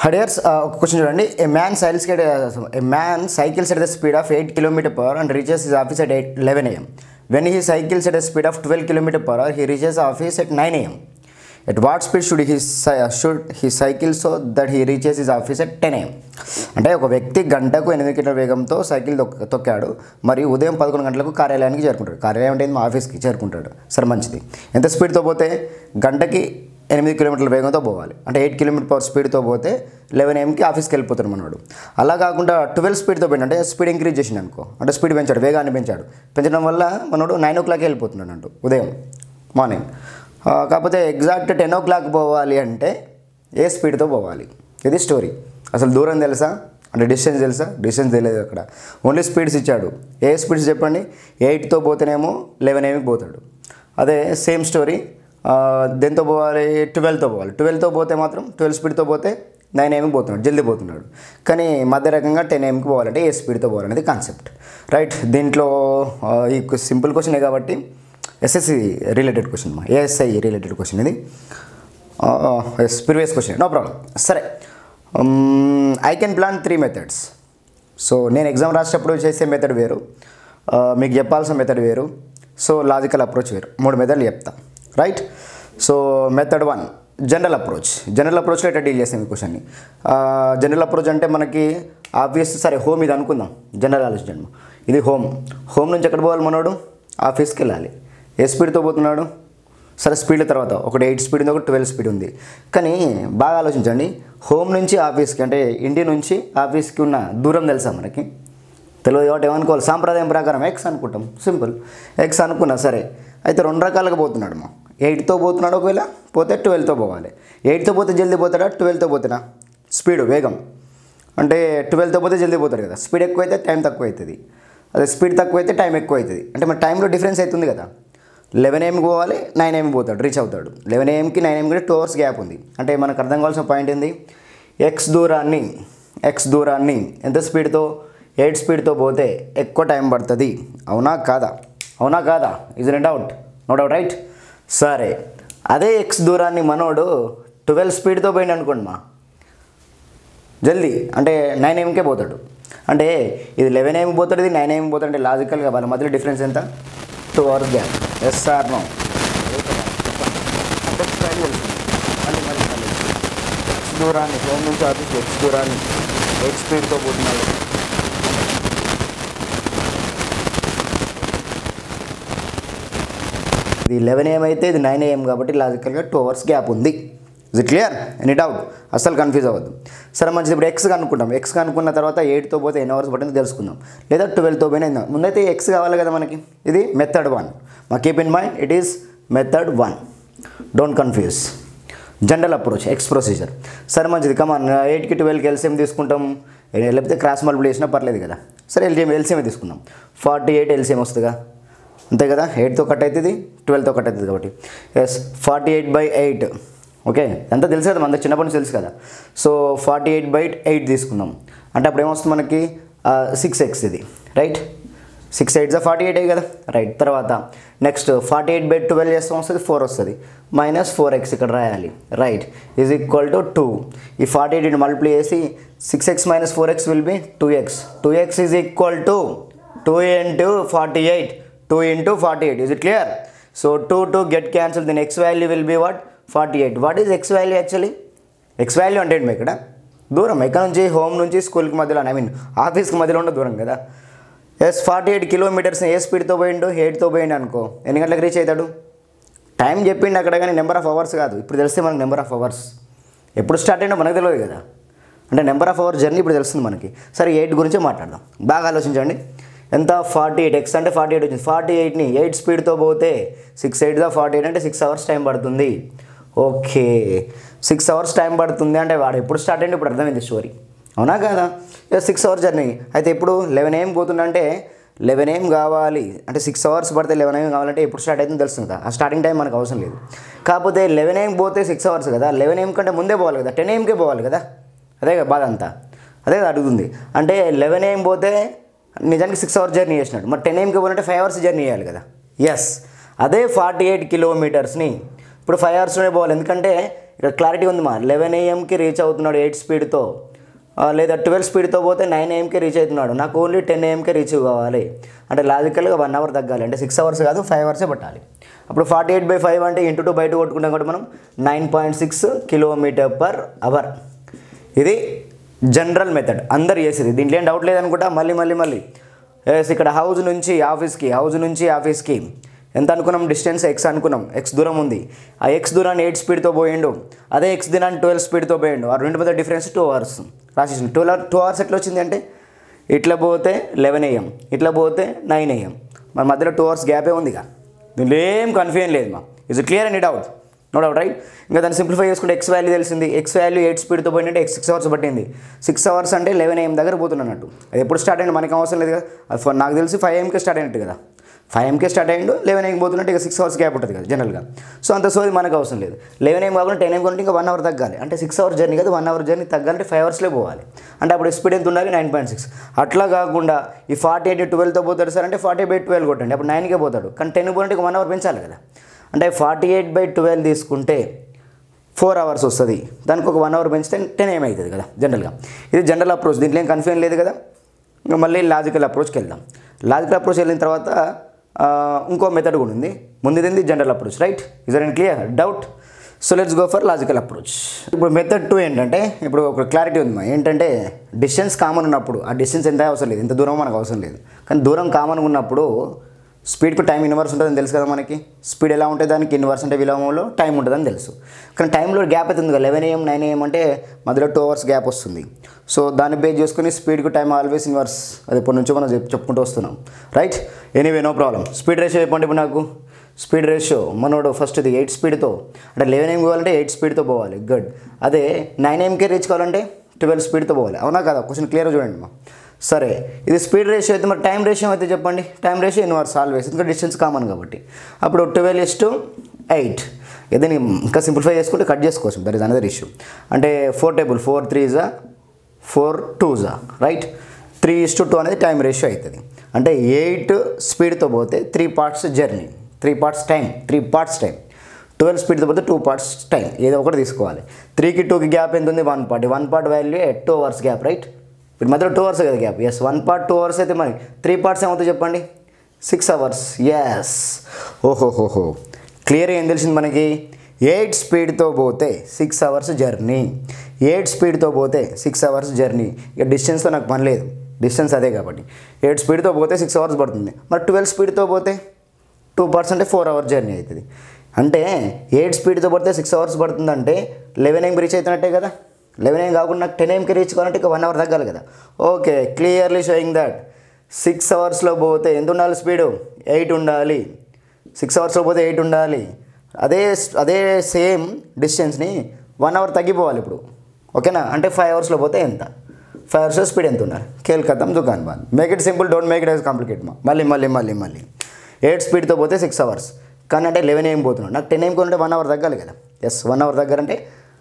హడియర్స్ ఒక క్వశ్చన్ చూడండి a man cycles a man cycles at the speed of eight kilometer per hour and reaches his office at eight eleven AM when he cycles at the speed of twelve kilometer per hour he reaches office at nine AM at what speed should he should he cycle so that he reaches his office at ten AM అంటే ఒక వ్యక్తి గంటకు ఎనిమిది kilometre వేగంతో cycle తొక్క తొక్కాడు మరియు ఉదయం పదకొండు గంటలకు కార్యాలయానికి చేరుకుంటాడు కార్యాలయం అంటే మా ఆఫీస్కి చేరుకుంటాడు సరే మంచిది ఎంత స్పీడ్తో పోతే గంటకి ఎనిమిది కిలోమీటర్ల వేగంతో పోవాలి అంటే ఎయిట్ కిలోమీటర్ పర్ స్పీడ్తో పోతే లెవెన్ ఏఎంకి ఆఫీస్కి వెళ్ళిపోతాడు మనవాడు అలా కాకుండా ట్వెల్వ్ స్పీడ్తో పోయిన అంటే స్పీడ్ ఇంక్రీజ్ చేసిండు అనుకో అంటే స్పీడ్ పెంచాడు వేగాన్ని పెంచాడు పెంచడం వల్ల మనోడు నైన్ ఓ క్లాక్ వెళ్ళిపోతున్నాడు అంటూ ఉదయం మార్నింగ్ ఆ, కాకపోతే ఎగ్జాక్ట్ టెన్ ఓ క్లాక్ పోవాలి అంటే ఏ స్పీడ్తో పోవాలి ఇది స్టోరీ అసలు దూరం తెలుసా అంటే డిస్టెన్స్ తెలుసా డిస్టెన్స్ తెలియదు అక్కడ ఓన్లీ స్పీడ్స్ ఇచ్చాడు ఏ స్పీడ్స్ చెప్పండి ఎయిట్తో పోతేనేమో లెవెన్ ఏమికి పోతాడు అదే సేమ్ స్టోరీ దేంతో పోవాలి ట్వెల్వ్తో పోవాలి ట్వెల్వ్తో పోతే మాత్రం ట్వెల్వ్ స్పీడ్తో పోతే నైన్ ఏమికి పోతున్నాడు జల్దీ పోతున్నాడు కానీ మధ్య రకంగా టెన్ ఏమికి పోవాలంటే ఏ స్పీడ్తో పోవాలనేది కాన్సెప్ట్ రైట్ దీంట్లో ఆ, ఈ సింపుల్ క్వశ్చనే కాబట్టి ఎస్ఎస్సి రిలేటెడ్ క్వశ్చన్ మా ఏఎస్ఐ రిలేటెడ్ క్వశ్చన్ ఇది yes previous question no problem సరే I can plan three methods so నేను ఎగ్జామ్ రాసేటప్పుడు చేసే మెథడ్ వేరు ఆ, మీకు చెప్పాల్సిన మెథడ్ వేరు సో లాజికల్ అప్రోచ్ వేరు మూడు మెథడ్లు చెప్తా right so method one general approach general అప్రోచ్లో ఎట్లా డీల్ చేస్తాం ఈ క్వశ్చన్ని జనరల్ అప్రోచ్ అంటే మనకి ఆబ్వియస్ సరే హోమ్ ఇది అనుకుందాం జనరల్ ఆలోచించండి ఇది హోమ్ హోమ్ నుంచి ఎక్కడ పోవాలి మనోడు ఆఫీస్కి వెళ్ళాలి ఏ స్పీడ్తో పోతున్నాడు సరే స్పీడ్ తర్వాత ఒకటి ఎయిట్ స్పీడ్ ఉంది ఒకటి ట్వెల్వ్ స్పీడ్ ఉంది కానీ బాగా ఆలోచించండి హోమ్ నుంచి ఆఫీస్కి అంటే ఇంటి నుంచి ఆఫీస్కి ఉన్న దూరం తెలుసా మనకి తెలియదు కాబట్టి ఏమనుకోవాలి సాంప్రదాయం ప్రకారం ఎక్స్ అనుకుంటాం సింపుల్ ఎక్స్ అనుకున్నా సరే అయితే రెండు రకాలుగా పోతున్నాడు మా ఎయిట్తో పోతున్నాడు ఒకవేళ పోతే ట్వెల్వ్తో పోవాలి ఎయిట్తో పోతే జల్దీ పోతాడా ట్వెల్వ్తో పోతాడా స్పీడ్ వేగం అంటే ట్వెల్వ్తో పోతే జల్దీ పోతాడు కదా స్పీడ్ ఎక్కువ అయితే టైం తక్కువ అవుతుంది అదే స్పీడ్ తక్కువ అయితే టైం ఎక్కువ అవుతుంది అంటే మన టైంలో డిఫరెన్స్ అవుతుంది కదా లెవెన్ ఏఎంకి పోవాలి నైన్ ఏఎంకి పోతాడు రీచ్ అవుతాడు లెవెన్ ఏఎంకి నైన్ ఏఎంకి టూ అవర్స్ గ్యాప్ ఉంది అంటే మనకు అర్థం కావాల్సిన పాయింట్ ఏంది ఎక్స్ దూరాన్ని ఎక్స్ దూరాన్ని ఎంత స్పీడ్తో ఎయిట్ స్పీడ్తో పోతే ఎక్కువ టైం పడుతుంది అవునా కాదా అవునా కాదా is in doubt no doubt right సరే అదే ఎక్స్ దూరాన్ని మనోడు ట్వెల్వ్ స్పీడ్తో పోయింది అనుకోండి మా జల్దీ అంటే నైన్ ఏఎంకే పోతాడు అంటే ఇది లెవెన్ ఏఎంకి పోతాడు ఇది నైన్ ఏఎంకి పోతాడు అంటే లాజికల్గా వాళ్ళ మధ్యలో డిఫరెన్స్ ఎంత two hours gap yes sir no x దూరాన్ని హోమ్ నుంచి ఆఫీస్ ఎక్స్ దూరాన్ని ఎయిట్ స్పీడ్తో పోతున్నాడు ఇది లెవెన్ ఏఎం అయితే ఇది నైన్ ఏఎం కాబట్టి లాజికల్గా టూ అవర్స్ గ్యాప్ ఉంది ఇది క్లియర్ ఎనీ డౌట్ అస్సలు కన్ఫ్యూజ్ అవ్వద్దు సరే మంచిది ఇప్పుడు ఎక్స్ కనుక్కుంటాం ఎక్స్ కనుక్కున్న తర్వాత ఎయిట్తో పోతే ఎన్ని అవర్స్ పట్టిందో తెలుసుకుందాం లేదా ట్వెల్వ్తో పోయినా ఇందాం ముందైతే ఎక్స్ కావాలి కదా మనకి ఇది మెథడ్ వన్ మా keep in mind it is method one don't confuse general approach x procedure సరే మంచిది కమాన్ ఎయిట్కి ట్వెల్వ్కి ఎల్సిఎం తీసుకుంటాం ఏ, లేకపోతే క్రాస్ మల్టిపుల్ చేసినా పర్లేదు కదా సరే ఎల్సిఎం ఎల్సిఎం తీసుకుందాం ఫార్టీ ఎయిట్ ఎల్సిఎం వస్తుందిగా అంతే కదా ఎయిట్తో కట్ అవుతుంది ట్వెల్వ్తో కట్ అవుతుంది కాబట్టి yes forty eight by eight okay ఎంత తెలుసు కదా మన చిన్నప్పటి నుంచి తెలుసు కదా so forty eight by eight తీసుకుందాం అంటే అప్పుడు ఏమొస్తుంది మనకి సిక్స్ ఎక్స్ ఇది right six eights forty eight కదా రైట్ తర్వాత next forty eight by twelve చేస్తాం వస్తుంది ఫోర్ వస్తుంది మైనస్ ఫోర్ ఎక్స్ ఇక్కడ రాయాలి right is equal to two ఈ ఫార్టీ ఎయిట్ మల్టిప్లై చేసి six x minus four x will B two x two x is equal to two into forty eight two into forty eight is it clear so two two get cancel the next value will be what forty eight what is x value actually x value అంటే ఏంటి ఇక్కడ దూరం ఎక్కడ నుంచి home నుంచి స్కూల్కి మధ్యలో I mean ఆఫీస్కి మధ్యలో ఉన్న దూరం కదా ఎస్ ఫార్టీ ఎయిట్ కిలోమీటర్స్ ఏ స్పీడ్తో పోయిండు ఎయిట్తో పోయిండు అనుకో ఎన్ని గంటలకు రీచ్ అవుతాడు టైం చెప్పిండు అక్కడ కానీ నెంబర్ ఆఫ్ అవర్స్ కాదు ఇప్పుడు తెలిస్తే మనకు నెంబర్ ఆఫ్ అవర్స్ ఎప్పుడు స్టార్ట్ అయినా మనకు తెలియదు కదా అంటే నెంబర్ ఆఫ్ అవర్ జర్నీ ఇప్పుడు తెలుస్తుంది మనకి సరే ఎయిట్ గురించే మాట్లాడదాం బాగా ఆలోచించండి ఎంత ఫార్టీ ఎయిట్ ఎక్స్ అంటే ఫార్టీ ఎయిట్ వచ్చింది ఫార్టీ ఎయిట్ని ఎయిట్ స్పీడ్తో పోతే సిక్స్ ఎయిట్గా ఫార్టీ ఎయిట్ అంటే సిక్స్ అవర్స్ టైం పడుతుంది ఓకే సిక్స్ అవర్స్ టైం పడుతుంది అంటే వాడు ఎప్పుడు స్టార్ట్ అయ్యింది ఇప్పుడు అర్థమైంది స్టోరీ అవునా కదా సిక్స్ అవర్స్ జర్నీ అయితే ఇప్పుడు లెవెన్ ఏం పోతుందంటే లెవెన్ ఏం కావాలి అంటే సిక్స్ అవర్స్ పడితే లెవెన్ ఏం కావాలంటే ఎప్పుడు స్టార్ట్ అవుతుందో తెలుస్తుంది కదా ఆ స్టార్టింగ్ టైం మనకు అవసరం లేదు కాకపోతే లెవెన్ ఏం పోతే సిక్స్ అవర్స్ కదా లెవెన్ ఏం కంటే ముందే పోవాలి కదా టెన్ ఏంకే పోవాలి కదా అదే కదా బాధ అంతా అదే కదా అడుగుతుంది అంటే లెవెన్ ఏం పోతే నిజానికి సిక్స్ అవర్స్ జర్నీ చేసినట్టు మరి టెన్ ఏంకి పోవాలంటే ఫైవ్ అవర్స్ జర్నీ చేయాలి కదా ఎస్ అదే ఫార్టీ ఎయిట్ కిలోమీటర్స్ని ఇప్పుడు ఫైవ్ అవర్స్లోనే పోవాలి ఎందుకంటే ఇక్కడ ఇక్కడ క్లారిటీ ఉంది మా లెవెన్ ఏఎంకి రీచ్ అవుతున్నాడు ఎయిట్ స్పీడ్తో లేదా ట్వెల్వ్ స్పీడ్తో పోతే నైన్ ఏఎంకే రీచ్ అవుతున్నాడు నాకు ఓన్లీ టెన్ ఏఎంకే రీచ్ కావాలి అంటే లాజికల్గా వన్ అవర్ తగ్గాలి అంటే సిక్స్ అవర్స్ కాదు ఫైవ్ అవర్సే పట్టాలి అప్పుడు ఫార్టీ ఎయిట్ బై ఫైవ్ అంటే ఇంటూ టూ బయట కొట్టుకుంటాం కాబట్టి మనం nine point six kilometre per hour ఇది జనరల్ మెథడ్ అందరు చేసేది దీంట్లో ఏం డౌట్ లేదనుకుంటా మళ్ళీ మళ్ళీ మళ్ళీ ఎస్ ఇక్కడ హౌస్ నుంచి ఆఫీస్కి హౌస్ నుంచి ఆఫీస్కి ఎంత అనుకున్నాం డిస్టెన్స్ ఎక్స్ అనుకున్నాం ఎక్స్ దూరం ఉంది ఆ ఎక్స్ దూరాన్ని ఎయిట్ స్పీడ్తో పోయిండు అదే ఎక్స్ దినాన్ని ట్వెల్వ్ స్పీడ్తో పోయిండు ఆ రెండు మధ్య డిఫరెన్స్ టూ అవర్స్ రాసేసిండు ట్వెల్వ్ అవర్ టూ అవర్స్ ఎట్లా వచ్చింది అంటే ఇట్లా పోతే లెవెన్ ఏఎం ఇట్లా పోతే నైన్ ఏఎం మన మధ్యలో టూ అవర్స్ గ్యాపే ఉందిగా దీనిలో ఏం కన్ఫ్యూజన్ లేదు మా is clear and doubt no doubt right ఇంకా దాన్ని సింప్లిఫై చేసుకుంటే ఎక్స్ వాల్యూ తెలిసింది ఎక్స్ వాల్యూ ఎయిట్ స్పీడ్తో పోయిందంటే ఎక్స్ సిక్స్ అవర్స్ పట్టింది సిక్స్ అవర్స్ అంటే లెవెన్ ఏఎం దగ్గర పోతున్నట్టు అది ఎప్పుడు స్టార్ట్ అయ్యింది మనకి అవసరం లేదు కదా అది ఫ- నాకు తెలిసి ఫైవ్ ఏఎంకే స్టార్ట్ అయినట్టు కదా ఫైవ్ ఎంకే స్టార్ట్ అయ్యిండు లెవెన్ ఏం పోతున్నట్టు ఇక సిక్స్ అవర్స్ గ్యాప్ ఉంటుంది కదా జనరల్గా సో అంత సోది మనకు అవసరం లేదు లెవెన్ ఏం కాకుండా టెన్ ఏం కొంటే ఇంకా వన్ అవర్ తగ్గాలి అంటే సిక్స్ అవర్స్ జర్నీ కదా వన్ అవర్ జర్నీ తగ్గాలంటే ఫైవ్ అవర్స్లో పోవాలి అంటే అప్పుడు స్పీడ్ ఎంత ఉండాలి నైన్ పాయింట్ సిక్స్ అట్లా కాకుండా ఈ ఫార్టీ ఎయిట్ ట్వెల్వ్తో పోతాడు సార్ అంటే ఫార్టీ బై ట్వెల్వ్ కొట్టండి అప్పుడు నైన్కే పోతాడు కానీ టెన్ పోయినట్టు వన్ అవర్ పెంచాలి కదా అంటే ఫార్టీ ఎయిట్ బై ట్వెల్వ్ తీసుకుంటే ఫోర్ అవర్స్ వస్తుంది దానికి ఒక వన్ అవర్ పెంచితే టెన్ ఏమవుతుంది కదా జనరల్గా ఇది జనరల్ అప్రోచ్ దీంట్లో ఏం కన్ఫ్యూజన్ లేదు కదా ఇంకా మళ్ళీ లాజికల్ అప్రోచ్కి వెళ్దాం లాజికల్ అప్రోచ్ వెళ్ళిన తర్వాత ఆ, ఇంకో మెథడ్ కూడా ఉంది ముందుది general approach right is and clear doubt so let's go for logical approach ఇప్పుడు మెథడ్ టూ ఏంటంటే ఇప్పుడు ఒక క్లారిటీ ఉంది మా ఏంటంటే డిస్టెన్స్ కామన్ ఉన్నప్పుడు ఆ డిస్టెన్స్ ఎంత అవసరం లేదు ఇంత దూరం మనకు అవసరం లేదు కానీ దూరం కామన్ ఉన్నప్పుడు స్పీడ్కి టైం ఇన్వర్స్ ఉంటుందని తెలుసు కదా మనకి స్పీడ్ ఎలా ఉంటే దానికి ఇన్వర్స్ అంటే విలోమంలో టైం ఉంటుందని తెలుసు కానీ టైంలో గ్యాప్ అవుతుంది కదా లెవెన్ ఏఎం నైన్ ఏఎం అంటే మధ్యలో టూ అవర్స్ గ్యాప్ వస్తుంది సో దాన్ని బేస్ చేసుకుని స్పీడ్కి టైం ఆల్వేస్ ఇన్వర్స్ అది ఇప్పటి నుంచో మనం చెప్- చెప్పుకుంటూ వస్తున్నాం right anyway no problem speed ratio చెప్పండి ఇప్పుడు నాకు స్పీడ్ రేషియో మనోడు ఫస్ట్ ఇది ఎయిట్ స్పీడ్తో అంటే లెవెన్ ఏం పోవాలంటే ఎయిట్ స్పీడ్తో పోవాలి గుడ్ అదే నైన్ ఎంకే రీచ్ కావాలంటే ట్వెల్వ్ స్పీడ్తో పోవాలి అవునా కదా క్వశ్చన్ క్లియర్ చూడండి మా సరే ఇది స్పీడ్ రేషియో అయితే మరి టైం రేషియో అయితే చెప్పండి టైం రేషియో ఇన్వర్స్ ఆల్వేస్ ఇంకా డిస్టెన్స్ కామన్ కాబట్టి అప్పుడు ట్వెల్వ్ ఇస్ టు ఎయిట్ ఏదైనా ఇంకా సింప్లిఫై చేసుకుంటే కట్ చేసుకోవచ్చు దట్ ఈస్ అనదర్ ఇష్యూ అంటే ఫోర్ టేబుల్ ఫోర్ త్రీ జా ఫోర్ టూ జా right three is to two అనేది టైం రేషియో అవుతుంది అంటే ఎయిట్ స్పీడ్తో పోతే three parts journey three parts time three parts time twelve స్పీడ్తో పోతే టూ పార్ట్స్ టైం ఏదో ఒకటి తీసుకోవాలి త్రీకి టూకి గ్యాప్ ఎంత ఉంది one part one part value two hours gap right ఇప్పుడు మధ్యలో టూ అవర్స్ కదా gap yes one part two hours అయితే మరి త్రీ పార్ట్స్ ఏమవుతాయి చెప్పండి సిక్స్ అవర్స్ ఎస్ ఓహోహోహో క్లియర్ ఏం తెలిసింది మనకి ఎయిట్ స్పీడ్తో పోతే సిక్స్ అవర్స్ జర్నీ ఎయిట్ స్పీడ్తో పోతే సిక్స్ అవర్స్ జర్నీ ఇక డిస్టెన్స్తో నాకు పని లేదు డిస్టెన్స్ అదే కాబట్టి ఎయిట్ స్పీడ్తో పోతే సిక్స్ అవర్స్ పడుతుంది మరి ట్వెల్వ్ స్పీడ్తో పోతే two percent four hour journey అవుతుంది అంటే ఎయిట్ స్పీడ్తో పడితే సిక్స్ అవర్స్ పడుతుందంటే లెవెన్ ఏం రీచ్ అవుతున్నట్టే కదా లెవెన్ ఏం కాకుండా నాకు టెన్ ఏంకి రీచ్ కావాలంటే ఇక వన్ అవర్ తగ్గాలి కదా okay clearly showing that six అవర్స్లో పోతే ఎంత ఉండాలి స్పీడు ఎయిట్ ఉండాలి సిక్స్ అవర్స్లో పోతే ఎయిట్ ఉండాలి అదే అదే సేమ్ డిస్టెన్స్ని వన్ అవర్ తగ్గిపోవాలి ఇప్పుడు ఓకేనా అంటే ఫైవ్ అవర్స్లో పోతే ఎంత ఫైవ్ అవర్స్లో స్పీడ్ ఎంత ఉండాలి కేల్కతం దుకాన్ బాద్ make it simple don't make it as complicate మా మళ్ళీ మళ్ళీ మళ్ళీ మళ్ళీ ఎయిట్ స్పీడ్తో పోతే సిక్స్ అవర్స్ కానీ అంటే లెవెన్ ఏం పోతున్నాడు నాకు టెన్ ఏం కొంటే వన్ అవర్ తగ్గాలి కదా ఎస్ వన్ అవర్ దగ్గరంటే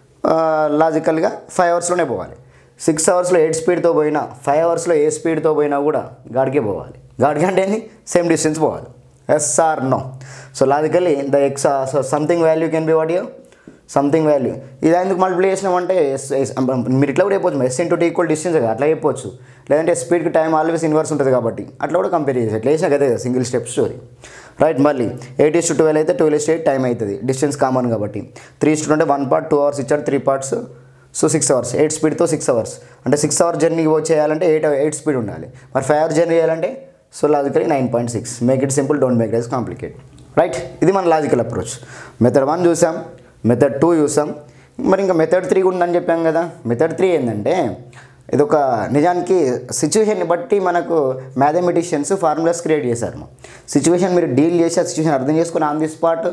లాజికల్గా ఫైవ్ అవర్స్లోనే పోవాలి సిక్స్ అవర్స్లో ఎయిట్ స్పీడ్తో పోయినా ఫైవ్ అవర్స్లో ఏ స్పీడ్తో పోయినా కూడా గాడికే పోవాలి గాడికి అంటే ఏంది సేమ్ డిస్టెన్స్ పోవాలి yes or no so logically the x something value can be what you something value ఇది ఎందుకు మల్టిప్లై చేసినామంటే ఎస్ ఎస్ మీరు ఇట్లా కూడా చెప్పొచ్చు ఎస్ ఇంటూ ఈక్వల్ డిస్టెన్స్ కదా అట్లా చెప్పొచ్చు లేదంటే స్పీడ్కి టైం ఆల్వేస్ ఇన్వర్స్ ఉంటుంది కాబట్టి అట్లా కూడా కంపేర్ చేసి ఎట్లా చేసినా కదా సింగిల్ స్టెప్ స్టోరీ రైట్ మళ్ళీ ఎయిట్ ఇస్ టు ట్వెల్వ్ అయితే ట్వెల్వ్ ఇస్ ఎయిట్ టైం అవుతుంది డిస్టెన్స్ కామన్ కాబట్టి త్రీ ఇస్ అంటే వన్ పార్ట్ టూ అవర్స్ ఇచ్చాడు three parts so six hours eight స్పీడ్తో సిక్స్ అవర్స్ అంటే సిక్స్ అవర్ జర్నీ చేయాలంటే eight eight speed ఉండాలి మరి ఫైవ్ అవర్ జర్నీ చేయాలంటే so logically nine point six make it simple don't make it complicate right ఇది మన logical approach method one చూసాం method two చూసాం మరి ఇంకా మెథడ్ త్రీ కూడా ఉందని చెప్పాం కదా మెథడ్ త్రీ ఏంటంటే ఇది ఒక నిజానికి సిచ్యువేషన్ని బట్టి మనకు మ్యాథమెటిషియన్స్ ఫార్ములాస్ క్రియేట్ చేశారు సిచ్యువేషన్ మీరు డీల్ చేసి ఆ సిచ్యువేషన్ అర్థం చేసుకుని ఆన్ ది స్పాట్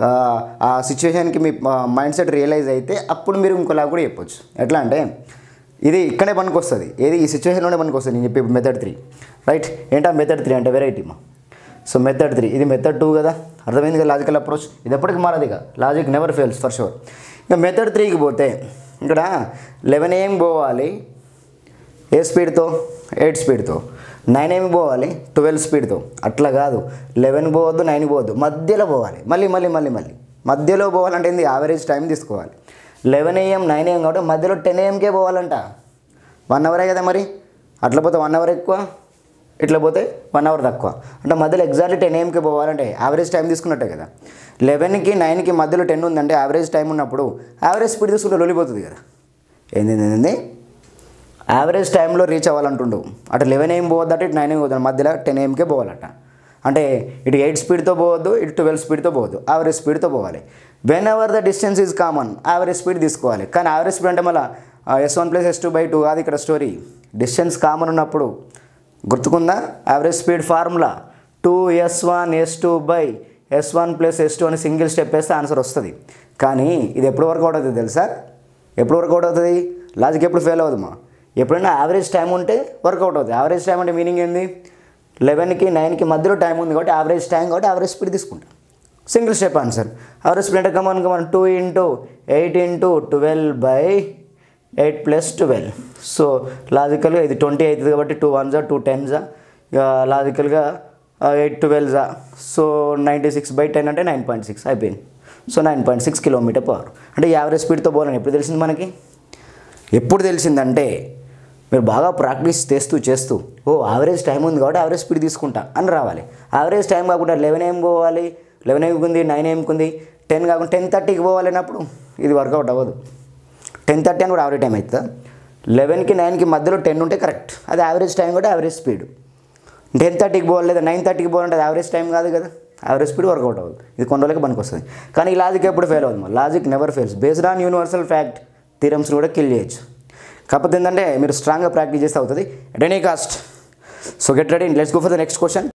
ఆ సిచ్యువేషన్కి మీ మైండ్ సెట్ రియలైజ్ అయితే అప్పుడు మీరు ఇంకోలా కూడా చెప్పొచ్చు ఎట్లా అంటే ఇది ఇక్కడే పనికి వస్తుంది ఏది ఈ సిచ్యువేషన్లోనే పనికి వస్తుంది నేను చెప్పి మెథడ్ త్రీ రైట్ ఏంటా మెథడ్ త్రీ అంటే వెరైటీ మా సో మెథడ్ త్రీ ఇది మెథడ్ టూ కదా అర్థమైంది కదా లాజికల్ అప్రోచ్ ఇది ఎప్పటికి మారదు ఇక logic never fails for sure ఇక మెథడ్ త్రీకి పోతే ఇక్కడ లెవెన్ ఏం పోవాలి ఏ స్పీడ్తో ఎయిట్ స్పీడ్తో నైన్ ఏమి పోవాలి ట్వెల్వ్ స్పీడ్తో అట్లా కాదు లెవెన్ పోవద్దు నైన్ పోవద్దు మధ్యలో పోవాలి మళ్ళీ మళ్ళీ మళ్ళీ మళ్ళీ మధ్యలో పోవాలంటే ఏంది యావరేజ్ టైం తీసుకోవాలి లెవెన్ ఏఎం నైన్ ఏఎం కాబట్టి మధ్యలో టెన్ ఏఎంకే పోవాలంట వన్ అవరే కదా మరి అట్లా పోతే వన్ అవర్ ఎక్కువ ఇట్లా పోతే వన్ అవర్ తక్కువ అంటే మధ్యలో ఎగ్జాక్ట్లీ టెన్ ఏఎంకి పోవాలంటే యావరేజ్ టైం తీసుకున్నట్టే కదా లెవెన్కి నైన్కి మధ్యలో టెన్ ఉందంటే యావరేజ్ టైం ఉన్నప్పుడు యావరేజ్ స్పీడ్ తీసుకుంటే లొలిపోతుంది కదా ఏంది ఏంది, ఏంది యావరేజ్ టైంలో రీచ్ అవ్వాలంటుండు అటు లెవెన్ ఏం పోవద్దట ఇటు నైన్ ఏం పోవద్దు మధ్యలో టెన్ ఏఎంకే పోవాలట అంటే ఇటు ఎయిట్ స్పీడ్తో పోవద్దు ఇటు ట్వెల్వ్ స్పీడ్తో పోవద్దు యావరేజ్ స్పీడ్తో పోవాలి whenever the distance is common average speed తీసుకోవాలి కానీ యావరేజ్ స్పీడ్ అంటే మళ్ళీ S one plus S two by two అది ఇక్కడ స్టోరీ డిస్టెన్స్ కామన్ ఉన్నప్పుడు గుర్తుకుందా average speed formula two S one S two by S one plus S two అని single step వేస్తే ఆన్సర్ వస్తుంది కానీ ఇది ఎప్పుడు వర్కౌట్ అవుతుంది తెలుసా ఎప్పుడు వర్కౌట్ అవుతుంది లాజిక్ ఎప్పుడు ఫెయిల్ అవుతుందా ఎప్పుడైనా యావరేజ్ టైం ఉంటే వర్కౌట్ అవుతుంది యావరేజ్ టైం అంటే మీనింగ్ ఏంది లెవెన్కి నైన్కి మధ్యలో టైం ఉంది కాబట్టి యావరేజ్ టైం కాబట్టి యావరేజ్ స్పీడ్ తీసుకుంటాం single step answer average speed అంటే come on come on two into eight into twelve by eight plus twelve so లాజికల్గా ఇది ట్వంటీ అవుతుంది కాబట్టి టూ వన్ జా టూ టెన్ జా ఇక లాజికల్గా ఎయిట్ ట్వెల్వ్ జా so ninety six by ten అంటే నైన్ పాయింట్ సిక్స్ అయిపోయింది so nine point six kilometre per అంటే యావరేజ్ స్పీడ్తో పోవాలని ఎప్పుడు తెలిసింది మనకి ఎప్పుడు తెలిసిందంటే మీరు బాగా ప్రాక్టీస్ చేస్తూ చేస్తూ ఓ యావరేజ్ టైం ఉంది కాబట్టి యావరేజ్ స్పీడ్ తీసుకుంటా అని రావాలి యావరేజ్ టైం కాకుండా లెవెన్ ఏం పోవాలి లెవెన్ ఏమికి ఉంది నైన్ ఏమికి ఉంది టెన్ కాకుండా టెన్ థర్టీకి పోవాలన్నప్పుడు ఇది వర్కౌట్ అవ్వదు టెన్ థర్టీ అని కూడా యావరేజ్ టైం అవుతుందా లెవెన్కి నైన్కి మధ్యలో టెన్ ఉంటే కరెక్ట్ అది యావరేజ్ టైం కూడా యావరేజ్ స్పీడ్ టెన్ థర్టీకి పోవాలి లేదా నైన్ థర్టీకి పోవాలంటే అది యావరేజ్ టైం కాదు కదా యావరేజ్ స్పీడ్ వర్కౌట్ అవ్వదు ఇది కొన్ని రోజులకి పనికి వస్తుంది కానీ ఈ లాజిక్ ఎప్పుడు ఫెయిల్ అవుతుంది logic never fails based on universal fact థీరమ్స్ని కూడా కిల్ చేయొచ్చు కాకపోతే ఏంటంటే మీరు స్ట్రాంగ్గా ప్రాక్టీస్ చేస్తే అవుతుంది at any cost so get ready let's go for the next question